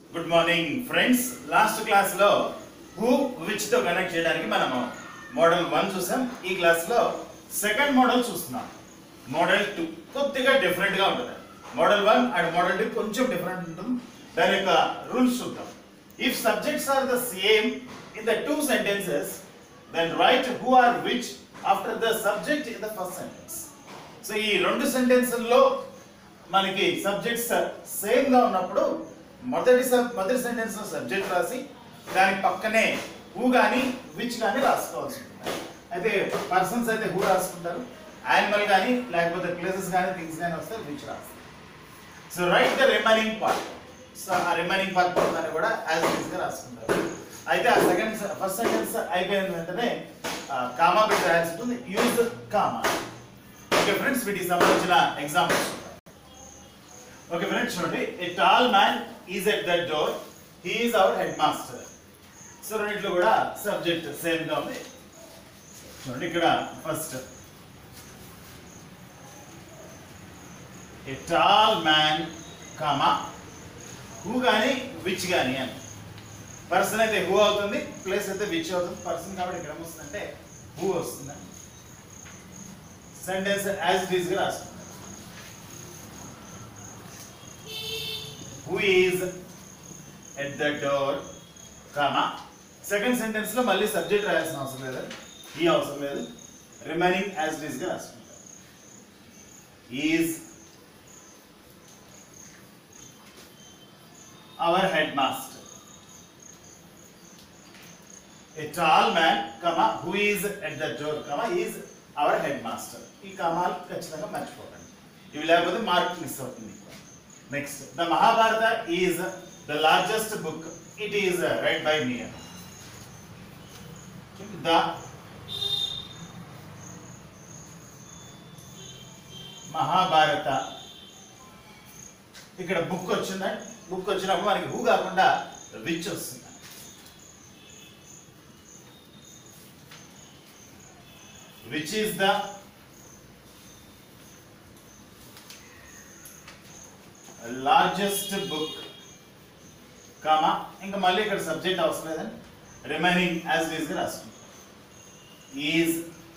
Good morning friends last class లో who which తో connect చేయడానికి మనము మోడల్ వన్ చూసాం ఈ క్లాస్ లో సెకండ్ మోడల్ చూస్తున్నాం మోడల్ టూ కొద్దిగా డిఫరెంట్ గా ఉంటుంది model one and model two కొంచెం డిఫరెంట్ ఉంటుంది దాని యొక్క రూల్స్ చూద్దాం if subjects are the same in the two sentences then write who or which after the subject in the first sentence so ఈ రెండు సెంటెన్స్లో మనకి సబ్జెక్ట్స్ సేమ్ గా ఉన్నప్పుడు మొదటి సబ్ మొదటి సెంటెన్స్ లో సబ్జెక్ట్ రాసి దాని పక్కనే హూ కానీ విచ్ కానీ రాసుకోవాల్సి ఉంటుంది అయితే పర్సన్స్ అయితే హూ రాసుకుంటారు యానిమల్ కానీ లేకపోతే ప్లేసెస్ కానీ థింగ్స్ కానీ వస్తే విచ్ రాస్తారు so write the remaining part so ఆ రిమైనింగ్ పార్ట్ దాన్ని కూడా యాజ్ ఇట్ గా రాసుకుంటారు అయితే ఆ సెకండ్ ఫస్ట్ సెంటెన్స్ అయిపోయిన వెంటనే కామా పెట్టి రాయాల్సి ఉంటుంది యూజ్ కామా ఓకే ఫ్రెండ్స్ వీటికి సంబంధించిన ఎగ్జాంపుల్స్ ఓకే ఫ్రెండ్స్ చూడండి a tall man is at the door he is our head master so రెండిట్లో కూడా సబ్జెక్ట్ సేమ్ గా ఉంది చూడండి ఇక్కడ first a tall man comma who కానీ విచ్ కానీ అని పర్సన్ అయితే హూ అవుతుంది ప్లేస్ అయితే విచ్ అవుతుంది పర్సన్ కాబట్టి ఇక్కడ ఏమొస్తుందంటే హూ వస్తుంది సెంటెన్స్ యాజ్ ఇట్ ఈస్ గా రాసుకుంటాం who is at the door comma second sentence లో మళ్ళీ సబ్జెక్ట్ రాయాల్సిన అవసరం లేదు ఈ అవసరం లేదు రిమైనింగ్ యాజ్ ఇట్ ఈస్ గా రాసుకుంటాం is our head master a tall man, comma, who is at the door, comma, is our headmaster. ఈ కమాల్ ఖచ్చితంగా మర్చిపోకండి ఇవి లేకపోతే మార్క్ మిస్ అవుతుంది next the Mahabharata is the largest book it is write by me the Mahabharata ఇక్కడ book వచ్చిందండి book వచ్చినప్పుడు మనకి హూ కాకుండా విచ్ వస్తుంది which is the largest book comma ఇంకా మళ్ళీ ఇక్కడ సబ్జెక్ట్ అవసరం లేదండి రిమైనింగ్ యాజ్ ఇట్ ఈస్ గా రాసుకుంటాం is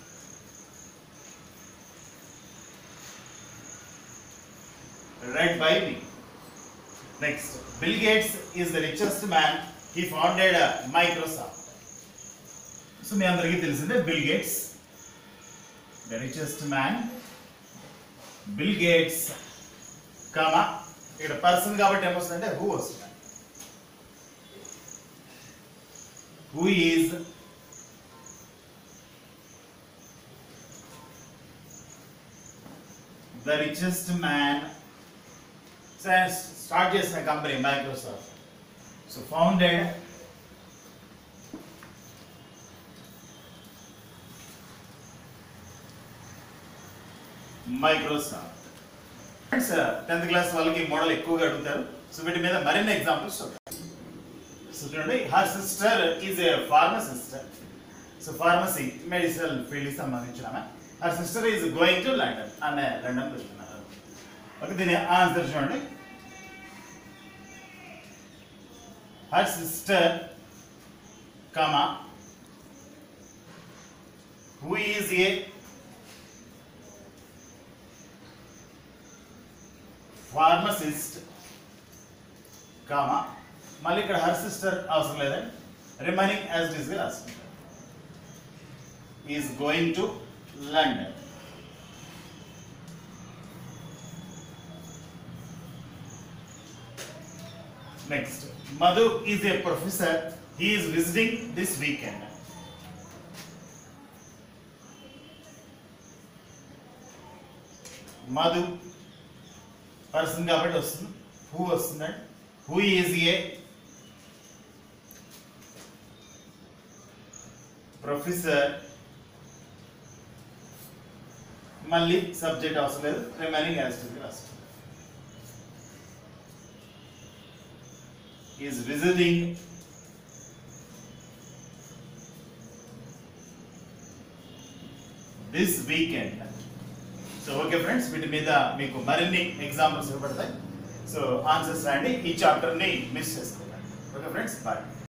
read by me next Bill Gates is the richest man he founded Microsoft so మీ అందరికీ తెలిసిందే Bill Gates the richest man Bill Gates comma ఇక్కడ పర్సన్ కాబట్టి ఏమొస్తుందంటే హూ వస్తుంది who is the richest man start చేసిన company Microsoft so founded Microsoft friends tenth class వాళ్ళకి model ఎక్కువగా అడుగుతారు సో వీటి మీద మరిన్ని ఎగ్జాంపుల్స్ చూద్దాం సో చూడండి her sister is a pharmacist so pharmacy medicinal ఫీల్డ్కి సంబంధించిన ఆమె her sister is going to London ఆమె లండన్ వెళ్తున్నారు ఓకే దీని ఆన్సర్ చూడండి her sister comma who is a pharmacist comma మళ్ళీ ఇక్కడ హర్ సిస్టర్ అవసరం లేదండి రిమైనింగ్ యాజ్ ఇట్ ఈస్ గా రాసుకుంటాం is going to London next Madhu is a professor he is visiting this weekend Madhu person కాబట్టి వస్తుంది హూ వస్తుందండి హూ ఈజ్ ఏ ప్రొఫెసర్ మళ్ళీ సబ్జెక్ట్ అవసరం లేదు రిమైనింగ్ యాజిటివ్ రాస్తుంది is visiting this weekend so okay friends వీటి మీద మీకు మరిన్ని ఎగ్జాంపుల్స్ ఇవ్వబడతాయి సో ఆన్సర్స్ రాయండి ఈ చాప్టర్ని మిస్ చేసుకోకండి ఓకే ఫ్రెండ్స్ బాయ్